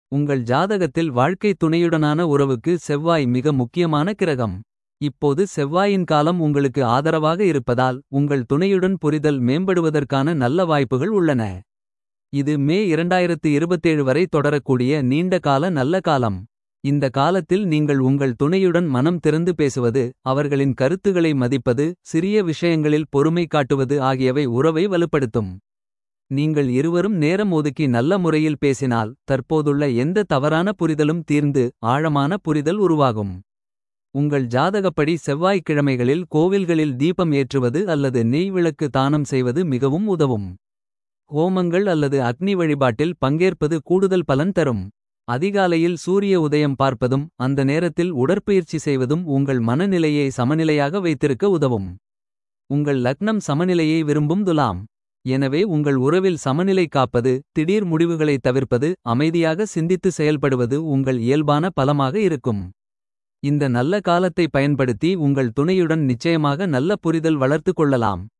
உங்கள் ஜாதகத்தில் வாழ்க்கை துணையுடனான உறவுக்கு செவ்வாய் மிக முக்கியமான கிரகம். இப்போது செவ்வாயின் காலம் உங்களுக்கு ஆதரவாக இருப்பதால். உங்கள் துணையுடன் புரிதல் மேம்படுவதற்கான நல்ல வாய்ப்புகள் உள்ளன. இது மே 2027 வரை தொடரக்கூடிய நீண்ட கால நல்ல காலம். இந்த காலத்தில் நீங்கள் உங்கள் துணையுடன் மனம் திறந்து பேசுவது. அவர்களின் கருத்துகளை மதிப்பது சிறிய விஷயங்களில் பொறுமை காட்டுவது ஆகியவை உறவை வலுப்படுத்தும். நீங்கள் இருவரும் நேரம் ஒதுக்கி நல்ல முறையில் பேசினால். தற்போதுள்ள எந்த தவறான புரிதலும் தீர்ந்து. ஆழமான புரிதல் உருவாகும். உங்கள் ஜாதகப்படி செவ்வாய்க்கிழமைகளில் கோவில்களில் தீபம் ஏற்றுவது அல்லது நெய் விளக்கு தானம் செய்வது மிகவும் உதவும். ஹோமங்கள் அல்லது அக்னி வழிபாட்டில் பங்கேற்பது கூடுதல் பலன் தரும். அதிகாலையில் சூரிய உதயம் பார்ப்பதும் அந்த நேரத்தில் உடற்பயிற்சி செய்வதும் உங்கள் மனநிலையை சமநிலையாக வைத்திருக்க உதவும். உங்கள் லக்னம் சமநிலையை விரும்பும் துலாம். எனவே உங்கள் உறவில் சமநிலை காப்பது திடீர் முடிவுகளை தவிர்ப்பது. அமைதியாக சிந்தித்து செயல்படுவது உங்கள் இயல்பான பலமாக இருக்கும். இந்த நல்ல காலத்தை பயன்படுத்தி உங்கள் துணையுடன் நிச்சயமாக நல்ல புரிதல் வளர்த்துக் கொள்ளலாம்.